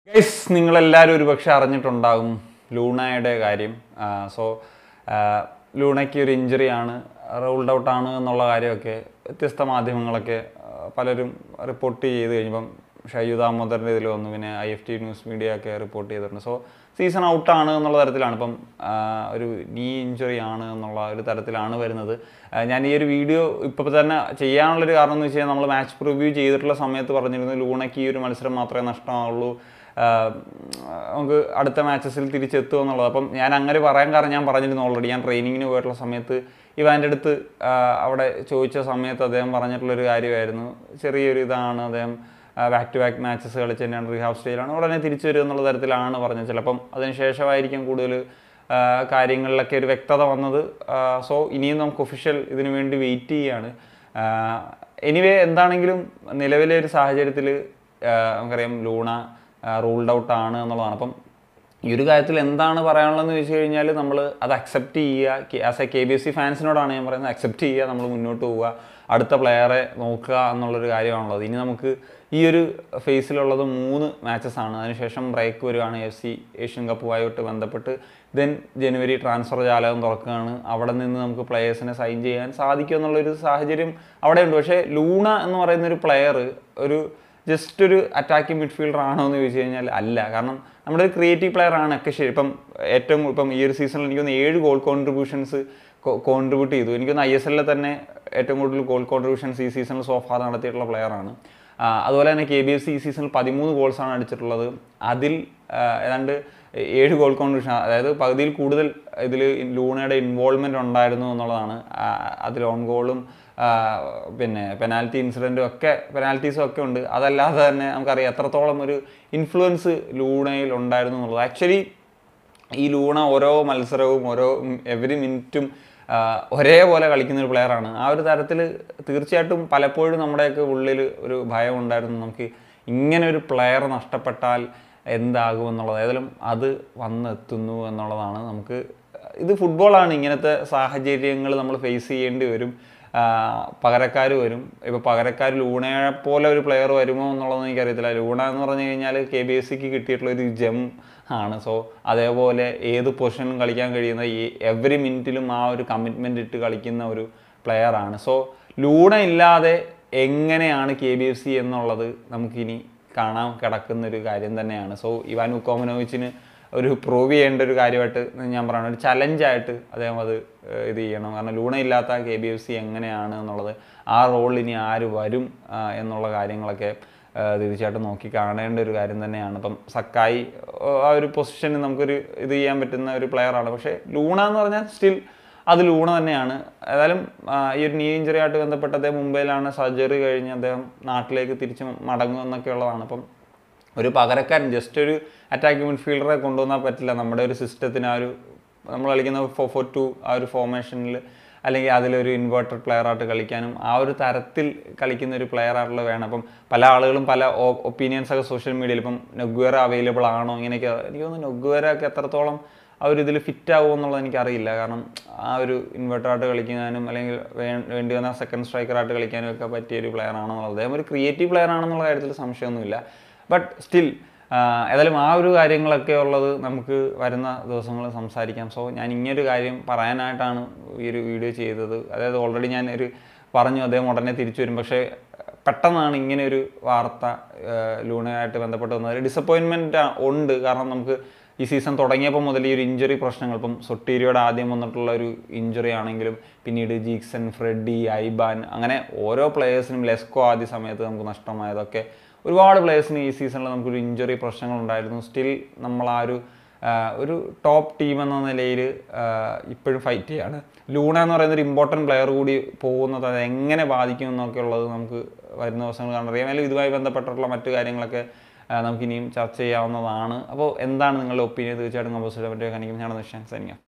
guys നിങ്ങളെല്ലാവരും ഒരുപക്ഷെ അറിഞ്ഞിട്ടുണ്ടാകും ലൂണയുടെ കാര്യം സോ ലൂണയ്ക്ക് ഒരു ഇഞ്ചുറി ആണ് റൂൾഡ് ഔട്ട് ആണ് എന്നുള്ള കാര്യമൊക്കെ വ്യത്യസ്ത മാധ്യമങ്ങളൊക്കെ ആ, പലരും റിപ്പോർട്ട് ചെയ്ത് കഴിഞ്ഞപ്പം ഷയ്യു ദാമോദറിൻ്റെ ഇതിൽ വന്നു പിന്നെ I F T news media ഒക്കെ റിപ്പോർട്ട് ചെയ്തിട്ടുണ്ട് സോ സീസൺ ഔട്ടാണ് എന്നുള്ള തരത്തിലാണ് ഇപ്പം ആ, ഒരു നീ ഇഞ്ചുറി ആണ് എന്നുള്ള ഒരു തരത്തിലാണ് വരുന്നത് ആ, ഞാൻ ഈ ഒരു വീഡിയോ ഇപ്പോൾ തന്നെ ചെയ്യാനുള്ളൊരു കാരണം എന്ന് വെച്ച് കഴിഞ്ഞാൽ നമ്മൾ മാച്ച് പ്രിവ്യൂ ചെയ്തിട്ടുള്ള സമയത്ത് പറഞ്ഞിരുന്നു ലൂണയ്ക്ക് ഈ ഒരു മത്സരം മാത്രമേ നഷ്ടമാവുള്ളൂ ആഹ് നമുക്ക് അടുത്ത മാച്ചസിൽ തിരിച്ചെത്തുക എന്നുള്ളത് അപ്പം ഞാൻ അങ്ങനെ പറയാൻ കാരണം ഞാൻ പറഞ്ഞിരുന്നു ഓൾറെഡി ഞാൻ ട്രെയിനിങ്ങിന് പോയിട്ടുള്ള സമയത്ത് ഇവാൻ്റെ അടുത്ത് ആഹ് അവിടെ ചോദിച്ച സമയത്ത് അദ്ദേഹം പറഞ്ഞിട്ടുള്ളൊരു കാര്യമായിരുന്നു ചെറിയൊരു ഇതാണ് അദ്ദേഹം ബാക്ക് ടു ബാക്ക് മാച്ചസ് കളിച്ച് തന്നെയാണ് റീഹാബ് സ്റ്റേജിലാണ് ഉടനെ തിരിച്ചു വരും എന്നുള്ള തരത്തിലാണ് പറഞ്ഞത് ചിലപ്പം അതിനുശേഷമായിരിക്കും കൂടുതൽ ആഹ് കാര്യങ്ങളിലൊക്കെ ഒരു വ്യക്തത വന്നത് സോ ഇനിയും നമുക്ക് ഒഫീഷ്യൽ ഇതിനു വേണ്ടി വെയിറ്റ് ചെയ്യുകയാണ് എനിവേ എന്താണെങ്കിലും നിലവിലെ ഒരു സാഹചര്യത്തിൽ നമുക്കറിയാം ലൂണ റൂൾഡ് ഔട്ട് ആണ് എന്നുള്ളതാണ് അപ്പം ഈ ഒരു കാര്യത്തിൽ എന്താണ് പറയാനുള്ളതെന്ന് വെച്ച് കഴിഞ്ഞാൽ നമ്മൾ അത് അക്സെപ്റ്റ് ചെയ്യുക as a K B S C ഫാൻസിനോടാണ് ഞാൻ പറയുന്നത് അക്സെപ്റ്റ് ചെയ്യുക നമ്മൾ മുന്നോട്ട് പോവുക അടുത്ത പ്ലെയറെ നോക്കുക എന്നുള്ളൊരു കാര്യമാണുള്ളത് ഇനി നമുക്ക് ഈ ഒരു ഫേസിലുള്ളത് മൂന്ന് മാച്ചസ് ആണ് അതിനുശേഷം ബ്രേക്ക് വരുവാണ് എഫ് സി ഏഷ്യൻ കപ്പുമായിട്ട് ബന്ധപ്പെട്ട് ദെൻ ജനുവരി ട്രാൻസ്ഫർ ജാലകം തുറക്കുകയാണ് അവിടെ നിന്ന് നമുക്ക് പ്ലെയേഴ്സിനെ സൈൻ ചെയ്യാൻ സാധിക്കും എന്നുള്ളൊരു സാഹചര്യം അവിടെ ഉണ്ട് പക്ഷേ ലൂണ എന്ന് പറയുന്ന ഒരു പ്ലെയർ ഒരു ജസ്റ്റ് ഒരു അറ്റാക്കിംഗ് മിഡ്ഫീൽഡർ ആണോ എന്ന് ചോദിച്ചു കഴിഞ്ഞാൽ അല്ല കാരണം നമ്മുടെ ഒരു ക്രിയേറ്റീവ് പ്ലെയർ ആണ് ഒക്കെ ശരി ഇപ്പം ഏറ്റവും ഇപ്പം ഈ ഒരു സീസണിൽ എനിക്കൊന്ന് ഏഴ് ഗോൾ കോൺട്രിബ്യൂഷൻസ് കോൺട്രിബ്യൂട്ട് ചെയ്തു എനിക്കൊന്ന് ഐ എസ് എല്ലിൽ തന്നെ ഏറ്റവും കൂടുതൽ ഗോൾ കോൺട്രിബ്യൂഷൻസ് ഈ സീസണിൽ സോഫാർ നടത്തിയിട്ടുള്ള പ്ലെയറാണ് അതുപോലെ തന്നെ കെ ബി എഫ് സി ഈ സീസണിൽ പതിമൂന്ന് ഗോൾസാണ് അടിച്ചിട്ടുള്ളത് അതിൽ ആ, ഏതാണ്ട് ഏഴ് ഗോൾ കോൺട്രിബ്യൂഷൻ അതായത് പകുതിയിൽ കൂടുതൽ ഇതിൽ ലൂണയുടെ ഇൻവോൾവ്മെൻ്റ് ഉണ്ടായിരുന്നു എന്നുള്ളതാണ് ആ, അതിൽ ഓൺ ഗോളും ആ, പിന്നെ പെനാൽറ്റി ഇൻസിഡൻറ്റും ഒക്കെ പെനാൽറ്റീസും ഒക്കെ ഉണ്ട് അതല്ലാതെ തന്നെ നമുക്കറിയാം എത്രത്തോളം ഒരു ഇൻഫ്ലുവൻസ് ലൂണയിൽ ഉണ്ടായിരുന്നു എന്നുള്ളത് ആക്ച്വലി ഈ ലൂണ ഓരോ മത്സരവും ഓരോ എവറി മിനിറ്റും ഒരേപോലെ കളിക്കുന്ന ഒരു പ്ലെയറാണ് ആ ഒരു തരത്തിൽ തീർച്ചയായിട്ടും പലപ്പോഴും നമ്മുടെയൊക്കെ ഉള്ളിൽ ഒരു ഭയം ഉണ്ടായിരുന്നു നമുക്ക് ഇങ്ങനെ ഒരു പ്ലെയർ നഷ്ടപ്പെട്ടാൽ എന്താകും എന്നുള്ളത് ഏതായാലും അത് വന്നെത്തുന്നു എന്നുള്ളതാണ് നമുക്ക് ഇത് ഫുട്ബോളാണ് ഇങ്ങനത്തെ സാഹചര്യങ്ങൾ നമ്മൾ ഫേസ് ചെയ്യേണ്ടി വരും പകരക്കാർ വരും ഇപ്പോൾ പകരക്കാർ ലൂണയെ പോലെ ഒരു പ്ലെയർ വരുമോ എന്നുള്ളതൊന്നും എനിക്കറിയത്തില്ല ലൂണ എന്ന് പറഞ്ഞു കഴിഞ്ഞാൽ കെ ബി എസ് സിക്ക് കിട്ടിയിട്ടുള്ള ഒരു ജം ആണ് സോ അതേപോലെ ഏത് പൊസിഷനും കളിക്കാൻ കഴിയുന്ന ഈ എവറി മിനിറ്റിലും ആ ഒരു കമ്മിറ്റ്മെൻ്റ് ഇട്ട് കളിക്കുന്ന ഒരു പ്ലെയറാണ് സോ ലൂണ ഇല്ലാതെ എങ്ങനെയാണ് കെ ബി എഫ് സി എന്നുള്ളത് നമുക്കിനി കാണാൻ കിടക്കുന്ന ഒരു കാര്യം തന്നെയാണ് സോ ഇവാൻ ഉക്കോമനോവിച്ചിന് ഒരു പ്രൂവ് ചെയ്യേണ്ട ഒരു കാര്യമായിട്ട് ഞാൻ പറയുന്നത് ഒരു ചലഞ്ചായിട്ട് അദ്ദേഹം അത് ഏഹ്, ഇത് ചെയ്യണം കാരണം ലൂണ ഇല്ലാത്ത കെ ബി എഫ് സി എങ്ങനെയാണ് എന്നുള്ളത് ആ റോളിൽ ഇനി ആര് വരും ആ, എന്നുള്ള കാര്യങ്ങളൊക്കെ ആ, തീർച്ചയായിട്ടും നോക്കി കാണേണ്ട ഒരു കാര്യം തന്നെയാണ് ഇപ്പം സക്കായി ഓ, ആ ഒരു പൊസിഷനിൽ നമുക്കൊരു ഇത് ചെയ്യാൻ പറ്റുന്ന ഒരു പ്ലെയറാണ് പക്ഷേ ലൂണ എന്ന് പറഞ്ഞാൽ സ്റ്റിൽ അത് ലൂണ തന്നെയാണ് ഏതായാലും ആ, ഈ ഒരു നീ ഇഞ്ചറി ആയിട്ട് ബന്ധപ്പെട്ട് അദ്ദേഹം മുംബൈയിലാണ് സർജറി കഴിഞ്ഞ് അദ്ദേഹം നാട്ടിലേക്ക് തിരിച്ച് മടങ്ങും എന്നൊക്കെ ഉള്ളതാണ് അപ്പം ഒരു പകരക്കാരൻ ജസ്റ്റ് ഒരു അറ്റാക്കിംഗ് മിഡ്ഫീൽഡറെ കൊണ്ടുവന്നാൽ പറ്റില്ല നമ്മുടെ ഒരു സിസ്റ്റത്തിന് ആ ഒരു നമ്മൾ കളിക്കുന്ന ഫോർ ഫോർ ടു ആ ഒരു ഫോർമേഷനിൽ അല്ലെങ്കിൽ അതിലൊരു ഇൻവേർട്ടഡ് പ്ലെയർ ആയിട്ട് കളിക്കാനും ആ ഒരു തരത്തിൽ കളിക്കുന്ന ഒരു പ്ലെയർ ആയിട്ടുള്ള വേണം അപ്പം പല ആളുകളും പല ഒപ്പീനിയൻസ് ഒക്കെ സോഷ്യൽ മീഡിയയിൽ ഇപ്പം നൊഗ്വേറ അവൈലബിൾ ആണോ ഇങ്ങനെയൊക്കെ എനിക്ക് തോന്നുന്നു നൊഗ്വേറ ഒക്കെ എത്രത്തോളം ആ ഒരു ഇതിൽ ഫിറ്റ് ആവുമോ എന്നുള്ളത് എനിക്കറിയില്ല കാരണം ആ ഒരു ഇൻവെർട്ടറായിട്ട് കളിക്കാനും അല്ലെങ്കിൽ വേ- വേണ്ടി വന്ന സെക്കൻഡ് സ്ട്രൈക്കറായിട്ട് കളിക്കാനും ഒക്കെ പറ്റിയ ഒരു പ്ലെയർ ആണെന്നുള്ളത് അദ്ദേഹം ഒരു ക്രിയേറ്റീവ് പ്ലെയർ ആണെന്നുള്ള കാര്യത്തിൽ സംശയമൊന്നുമില്ല ബട്ട് സ്റ്റിൽ ഏതായാലും ആ ഒരു കാര്യങ്ങളൊക്കെ ഉള്ളത് നമുക്ക് വരുന്ന ദിവസങ്ങളിൽ സംസാരിക്കാം സോ ഞാൻ ഇങ്ങനൊരു കാര്യം പറയാനായിട്ടാണ് ഈ ഒരു വീഡിയോ ചെയ്തത് അതായത് ഓൾറെഡി ഞാൻ ഒരു പറഞ്ഞു അദ്ദേഹം ഉടനെ തിരിച്ചു വരും പക്ഷേ പെട്ടെന്നാണ് ഇങ്ങനെ ഒരു വാർത്ത ആ, ലൂണയായിട്ട് ബന്ധപ്പെട്ട് വന്നത് ഡിസപ്പോയിൻമെൻറ്റ് ഉണ്ട് കാരണം നമുക്ക് ഈ സീസൺ തുടങ്ങിയപ്പോൾ മുതൽ ഈ ഒരു ഇഞ്ചുറി പ്രശ്നങ്ങൾ ഇപ്പം സൊട്ടീരിയോട് ആദ്യം വന്നിട്ടുള്ള ഒരു ഇഞ്ചുറി ആണെങ്കിലും പിന്നീട് ജീക്സൺ ഫ്രെഡി ഐബാൻ അങ്ങനെ ഓരോ പ്ലേയേഴ്സിനും ലെസ്കോ ആദ്യ സമയത്ത് നമുക്ക് നഷ്ടമായതൊക്കെ ഒരുപാട് പ്ലേയേഴ്സിന് ഈ സീസണിൽ നമുക്കൊരു ഇഞ്ചുറി പ്രശ്നങ്ങൾ ഉണ്ടായിരുന്നു സ്റ്റിൽ നമ്മൾ ആ ഒരു ആ, ഒരു ടോപ്പ് ടീം എന്ന നിലയിൽ ഇപ്പോഴും ഫൈറ്റ് ചെയ്യാണ് ലൂണ എന്ന് പറയുന്ന ഒരു ഇമ്പോർട്ടൻറ്റ് പ്ലെയർ കൂടി പോകുന്നത് അത് എങ്ങനെ ബാധിക്കും എന്നൊക്കെ ഉള്ളത് നമുക്ക് വരുന്ന ദിവസങ്ങൾ കണ്ടറിയാം അല്ലെങ്കിൽ ഇതുമായി ബന്ധപ്പെട്ടിട്ടുള്ള മറ്റു കാര്യങ്ങളൊക്കെ ആ, നമുക്കിനിയും ചർച്ച ചെയ്യാവുന്നതാണ് അപ്പോൾ എന്താണ് നിങ്ങളുടെ ഒപ്പീനിയൻ തീർച്ചയായിട്ടും കമ്പോസിറ്റ് പറ്റിയ കാണിക്കും ഞാൻ നിശ്ചയം സൈനിക്കാം